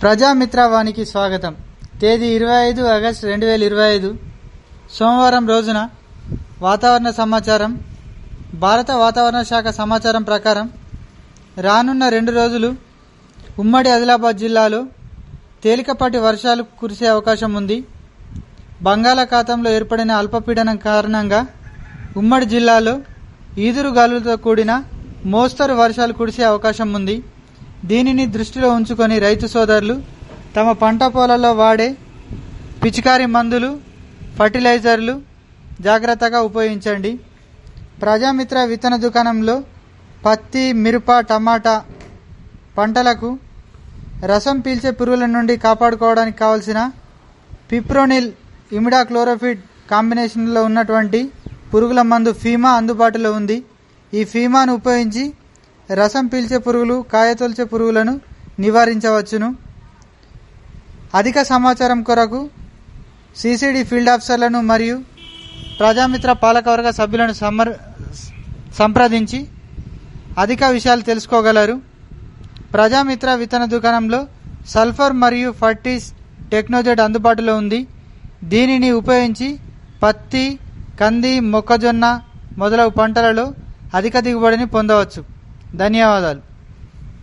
ప్రజామిత్ర వానికి స్వాగతం తేదీ ఇరవై ఐదు ఆగస్టు రెండు వేల ఇరవై ఐదు సోమవారం రోజున వాతావరణ సమాచారం భారత వాతావరణ శాఖ సమాచారం ప్రకారం రానున్న రెండు రోజులు ఉమ్మడి ఆదిలాబాద్ జిల్లాలో తేలికపాటి వర్షాలు కురిసే అవకాశం ఉంది బంగాళాఖాతంలో ఏర్పడిన అల్పపీడనం కారణంగా ఉమ్మడి జిల్లాలో ఈదురు గాలులతో కూడిన మోస్తరు వర్షాలు కురిసే అవకాశం ఉంది దీనిని దృష్టిలో ఉంచుకొని రైతు సోదరులు తమ పంట పొలాల్లో వాడే పిచికారీ మందులు ఫర్టిలైజర్లు జాగ్రత్తగా ఉపయోగించండి ప్రజామిత్ర విత్తన దుకాణంలో పత్తి మిరప టమాటా పంటలకు రసం పీల్చే పురుగుల నుండి కాపాడుకోవడానికి కావలసిన పిప్రోనిల్ ఇమిడా క్లోరోఫిడ్ కాంబినేషన్లో ఉన్నటువంటి పురుగుల మందు ఫీమా అందుబాటులో ఉంది ఈ ఫీమాను ఉపయోగించి రసం పీల్చే పురుగులు కాయతొలిచే పురుగులను నివారించవచ్చును అధిక సమాచారం కొరకు సిసిడి ఫీల్డ్ ఆఫీసర్లను మరియు ప్రజామిత్ర పాలకవర్గ సభ్యులను సమర్ సంప్రదించి అధిక విషయాలు తెలుసుకోగలరు ప్రజామిత్ర విత్తన దుకాణంలో సల్ఫర్ మరియు ఫర్టీస్ టెక్నోజెట్ అందుబాటులో ఉంది దీనిని ఉపయోగించి పత్తి కంది మొక్కజొన్న మొదలగు పంటలలో అధిక దిగుబడిని పొందవచ్చు ధన్యవాదాలు